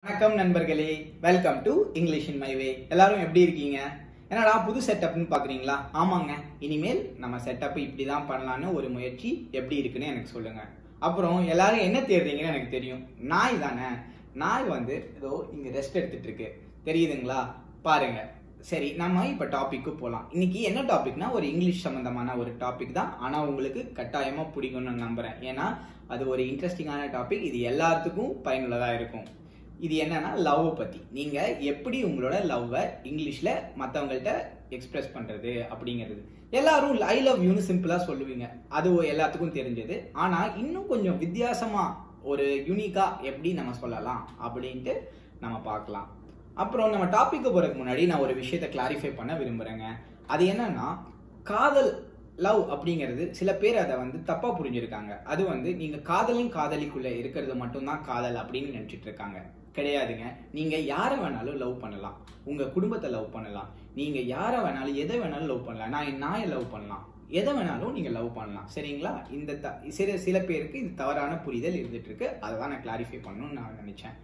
வணக்கம் நண்பர்களே welcome to English in my way எல்லாரும் எப்படி இருக்கீங்க என்னடா புது செட்டப்னு பாக்குறீங்களா ஆமாங்க இனிமேல் நம்ம செட்டப் இப்படி தான் பண்ணலான்னு ஒரு முயற்சி எப்படி இருக்குன்னு எனக்கு சொல்லுங்க அப்புறம் எல்லாரும் என்ன தேடுறீங்கன்னு எனக்கு தெரியும் நாய் தானே நாய் வந்து ஏதோ இங்க ரெஸ்ட் எடுத்துட்டு இருக்கு தெரியுதுங்களா பாருங்க சரி நம்ம இப்போ டாபிக்கு போகலாம் இன்னைக்கு என்ன டாபிக்னா ஒரு இங்கிலீஷ் சம்மந்தமான ஒரு டாபிக் தான் ஆனால் உங்களுக்கு கட்டாயமாக பிடிக்கும்னு நான் நம்புகிறேன் ஏன்னா அது ஒரு இன்ட்ரெஸ்டிங்கான டாபிக் இது எல்லாத்துக்கும் பயனுள்ளதாக இருக்கும் இது என்னன்னா லவ் பற்றி நீங்கள் எப்படி உங்களோட லவ்வை இங்கிலீஷில் மற்றவங்கள்ட்ட எக்ஸ்பிரஸ் பண்ணுறது அப்படிங்கிறது எல்லாரும் ஐ லவ் யூன்னு சிம்பிளாக சொல்லுவீங்க அது எல்லாத்துக்கும் தெரிஞ்சது ஆனால் இன்னும் கொஞ்சம் வித்தியாசமாக ஒரு யூனிக்காக எப்படி நம்ம சொல்லலாம் அப்படின்ட்டு நம்ம பார்க்கலாம் அப்புறம் நம்ம டாபிக்கு போறதுக்கு முன்னாடி நான் ஒரு விஷயத்தை கிளாரிஃபை பண்ண விரும்புறேங்க அது என்னன்னா காதல் லவ் அப்படிங்கிறது சில பேர் அதை வந்து தப்பா புரிஞ்சிருக்காங்க அது வந்து நீங்க காதலின் காதலிக்குள்ள இருக்கிறது மட்டும்தான் காதல் அப்படின்னு நினைச்சிட்டு இருக்காங்க கிடையாதுங்க நீங்க யாரை வேணாலும் லவ் பண்ணலாம் உங்க குடும்பத்தை லவ் பண்ணலாம் நீங்க யாரை வேணாலும் எதை வேணாலும் லவ் பண்ணலாம் நான் என் நாயை லவ் பண்ணலாம் எதை வேணாலும் நீங்க லவ் பண்ணலாம் சரிங்களா இந்த த- சில சில பேருக்கு இது தவறான புரிதல் இருந்துட்டு இருக்கு அதை தான் நான் கிளாரிஃபை பண்ணணும்னு நான் நினைச்சேன்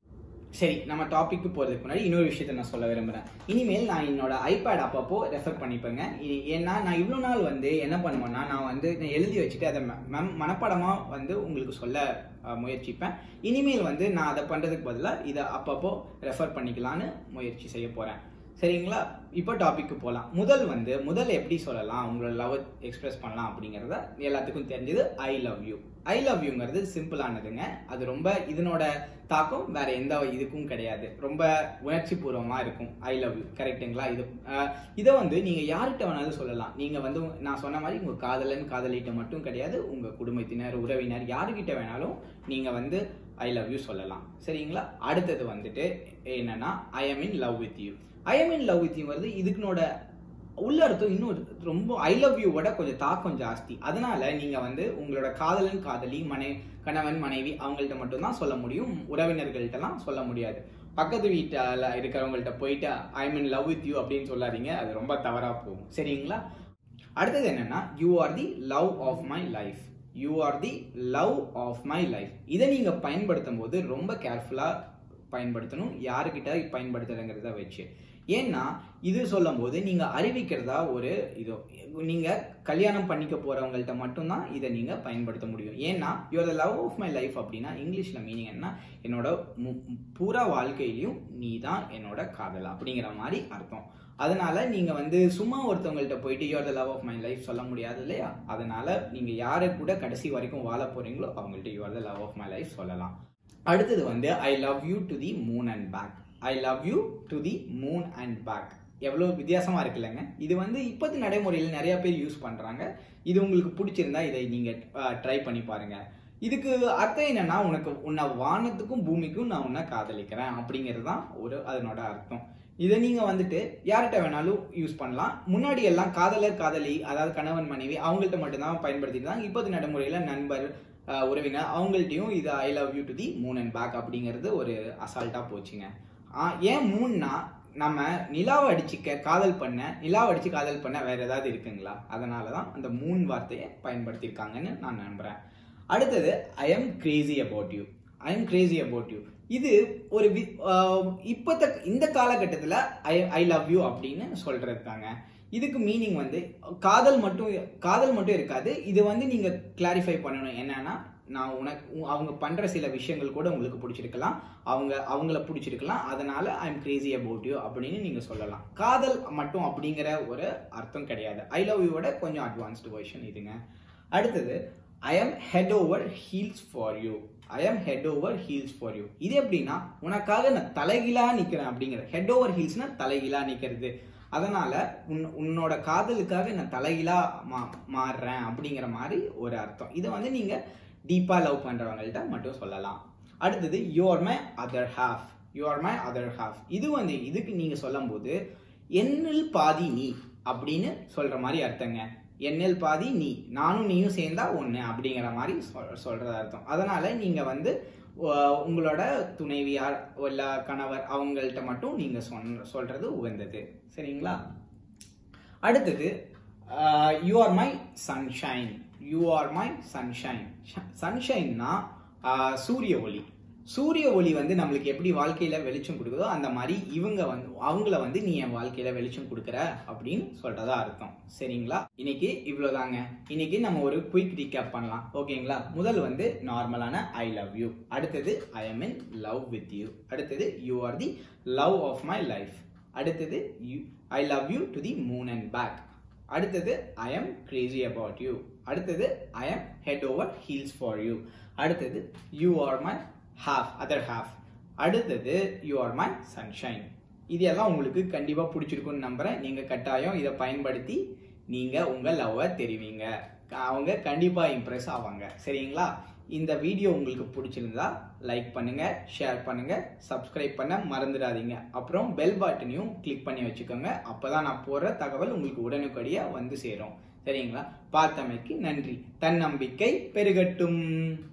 சரி நம்ம டாபிக்கு போகிறதுக்கு முன்னாடி இன்னொரு விஷயத்த நான் சொல்ல விரும்புகிறேன் இனிமேல் நான் என்னோட ஐபேட் அப்பப்போ ரெஃபர் பண்ணிப்பேங்க இ- ஏன்னா நான் இவ்வளோ நாள் வந்து என்ன பண்ணுவேன்னா நான் வந்து நான் எழுதி வச்சுட்டு அதை மெம் மனப்பாடமாக வந்து உங்களுக்கு சொல்ல அஹ், முயற்சிப்பேன் இனிமேல் வந்து நான் அதை பண்ணுறதுக்கு பதிலாக இதை அப்பப்போ ரெஃபர் பண்ணிக்கலான்னு முயற்சி செய்ய போகிறேன் சரிங்களா இப்போ டாபிக்கு போகலாம் முதல் வந்து முதல் எப்படி சொல்லலாம் உங்களோட லவ் எக்ஸ்பிரஸ் பண்ணலாம் அப்படிங்கிறத எல்லாத்துக்கும் தெரிஞ்சது I love you I love யூங்கிறது சிம்பிளானதுங்க அது ரொம்ப இதனோட தாக்கம் வேற எந்த இதுக்கும் கிடையாது ரொம்ப உணர்ச்சி பூர்வமா இருக்கும் ஐ லவ் யூ கரெக்ட்டுங்களா இது அஹ், இதை வந்து நீங்க யார்கிட்ட வேணாலும் சொல்லலாம் நீங்க வந்து உங்க- நான் சொன்ன மாதிரி உங்க காதலன் காதலிட்ட மட்டும் கிடையாது உங்க குடும்பத்தினர் உறவினர் யாருக்கிட்ட வேணாலும் நீங்க வந்து ஐ லவ் யூ சொல்லலாம் சரிங்களா அடுத்தது வந்துட்டு என்னன்னா I am in love with you I am in love with you வருது இதுக்குனோட உள்ள அர்த்தம் இன்னும் ரொம்ப ஐ லவ் யூவோட கொஞ்சம் தாக்கம் ஜாஸ்தி அதனால நீங்க வந்து உங்களோட காதலன் காதலி மனை கணவன் மனைவி அவங்கள்ட்ட மட்டும்தான் சொல்ல முடியும் உறவினர்கள்ட்டலாம் சொல்ல முடியாது பக்கத்து வீட்டில் இருக்கிறவங்கள்ட்ட போயிட்டு I mean love with you அப்படின்னு சொல்லாதீங்க அது ரொம்ப தவறா போகும் சரிங்களா அடுத்தது என்னன்னா you are the love of my life you are the love of my life இதை நீங்க பயன்படுத்தும் போது ரொம்ப கேர்ஃபுல்லா பயன்படுத்தணும் யாருக்கிட்ட பயன்படுத்துறதுங்கிறத வச்சு ஏன்னா இது சொல்லும் போது நீங்க அறிவிக்கிறதா ஒரு இதோ நீங்க கல்யாணம் பண்ணிக்க போறவங்கள்ட்ட மட்டும்தான் இதை நீங்க பயன்படுத்த முடியும் ஏன்னா you are the love of my life அப்படின்னா இங்கிலீஷ்ல மீனிங் என்ன என்னோட மு- பூரா வாழ்க்கையிலையும் நீ தான் என்னோட காதல் அப்படிங்கிற மாதிரி அர்த்தம் அதனால நீங்க வந்து சும்மா ஒருத்தவங்கள்ட்ட போயிட்டு you are the love of my life சொல்ல முடியாது இல்லையா அதனால நீங்க யாரை கூட கடைசி வரைக்கும் வாழ போறீங்களோ அவங்கள்ட்ட you are the love of my life சொல்லலாம் அடுத்தது வந்து I love you to the moon and back I love you to the moon and back எவ்வளோ வித்தியாசமா இருக்குல்லங்க இது வந்து இப்போது நடைமுறையில் நிறைய பேர் யூஸ் பண்றாங்க இது உங்களுக்கு பிடிச்சிருந்தா இதை நீங்க ட்ரை பண்ணி பாருங்க இதுக்கு அர்த்தம் என்னன்னா உனக்கு உன்னை வானத்துக்கும் பூமிக்கும் நான் உன்னை காதலிக்கிறேன் அப்படிங்கிறது தான் ஒரு அதனோட அர்த்தம் இதை நீங்க வந்துட்டு யார்கிட்ட வேணாலும் யூஸ் பண்ணலாம் முன்னாடி எல்லாம் காதலர் காதலி அதாவது கணவன் மனைவி அவங்கள்ட்ட மட்டும்தான் பயன்படுத்திட்டு இருந்தாங்க இப்போது நடைமுறையில் நண்பர் அஹ், உறவினர் அவங்கள்ட்டையும் இது I love you to the moon and back அப்படிங்கிறது ஒரு அசால்ட்டா போச்சுங்க ஆ, ஏன் மூன்னா நம்ம நிலாவை அடிச்சுக்க காதல் பண்ண நிலாவை அடிச்சு காதல் பண்ண வேற ஏதாவது இருக்குங்களா அதனால தான் அந்த மூன் வார்த்தையை பயன்படுத்தியிருக்காங்கன்னு நான் நம்புறேன் அடுத்தது I am crazy about you I am crazy about you இது ஒரு வி- ஆஹ் இப்பத்த இந்த காலகட்டத்தில் ஐ ஐ லவ் யூ அப்படின்னு சொல்றதுக்காங்க இதுக்கு மீனிங் வந்து காதல் மட்டும் காதல் மட்டும் இருக்காது இது வந்து நீங்க கிளாரிஃபை பண்ணணும் என்னன்னா நான் உனக்கு உ- அவங்க பண்ற சில விஷயங்கள் கூட உங்களுக்கு பிடிச்சிருக்கலாம் அவங்க அவங்கள பிடிச்சிருக்கலாம் அதனால I am crazy about you அப்படின்னு நீங்க சொல்லலாம் காதல் மட்டும் அப்படிங்கிற ஒரு அர்த்தம் கிடையாது ஐ லவ் யூவோட கொஞ்சம் அட்வான்ஸ்டு வெர்ஷன் இதுங்க அடுத்தது I am head over heels for you I am head over heels for you இது எப்படின்னா உனக்காக நான் தலைகீழா நிக்கிறேன் அப்படிங்கிறது ஹெட் ஓவர் ஹீல்ஸ்னா தலைகீழா நிக்கிறது அதனால உன் உன்னோட காதலுக்காக நான் தலைகீழா மா மாறுறேன் அப்படிங்கிற மாதிரி ஒரு அர்த்தம் இதை வந்து நீங்க டீப்பா லவ் பண்றவங்கள்ட்ட மட்டும் சொல்லலாம் அடுத்தது you are my other half you are my other half இது வந்து இதுக்கு நீங்க சொல்லும்போது என்னில் பாதி நீ அப்படின்னு சொல்ற மாதிரி அர்த்தங்க என்னில் பாதி நீ நானும் நீயும் சேர்ந்தா ஒண்ணு அப்படிங்கிற மாதிரி சொல்- சொல்றது அர்த்தம் அதனால நீங்க வந்து உ- உங்களோட துணைவியார் இல்ல கணவர் அவங்கள்ட்ட மட்டும் நீங்க சொன்ன சொல்றது உகந்தது சரிங்களா அடுத்தது you are my sunshine you are my sunshine சன்ஷைன்னா சூரிய ஒளி சூரிய ஒளி வந்து நம்மளுக்கு எப்படி வாழ்க்கையில வெளிச்சம் கொடுக்குதோ அந்த மாதிரி இவங்க வந்து அவங்கள வந்து நீ என் வாழ்க்கையில வெளிச்சம் கொடுக்குற அப்படின்னு சொல்றதா அர்த்தம் சரிங்களா இன்னைக்கு இவ்வளவுதாங்க இன்னைக்கு நம்ம ஒரு குயிக் ரீகேப் பண்ணலாம் ஓகேங்களா முதல் வந்து நார்மலான ஐ லவ் யூ அடுத்தது I am in love with you அடுத்தது you are the love of my life அடுத்தது you I love you to the moon and back அடுத்தது I am crazy about you அடுத்தது I am head over heels for you அடுத்தது you are my half other half அடுத்தது you are my sunshine இது எல்லாம் உங்களுக்கு கண்டிப்பாக பிடிச்சிருக்கும்னு நம்புகிறேன் நீங்கள் கட்டாயம் இதை பயன்படுத்தி நீங்கள் உங்கள் லவ்வை தெரிவிங்க அவங்க கண்டிப்பாக இம்ப்ரெஸ் ஆவாங்க சரிங்களா இந்த வீடியோ உங்களுக்கு பிடிச்சிருந்தா லைக் பண்ணுங்க ஷேர் பண்ணுங்க சப்ஸ்கிரைப் பண்ண மறந்துடாதீங்க அப்புறம் பெல் பட்டனையும் கிளிக் பண்ணி வச்சுக்கோங்க அப்பதான் நான் போடுற தகவல் உங்களுக்கு உடனுக்குடியாக வந்து சேரும் சரிங்களா பார்த்தமைக்கு நன்றி தன்னம்பிக்கை பெருகட்டும்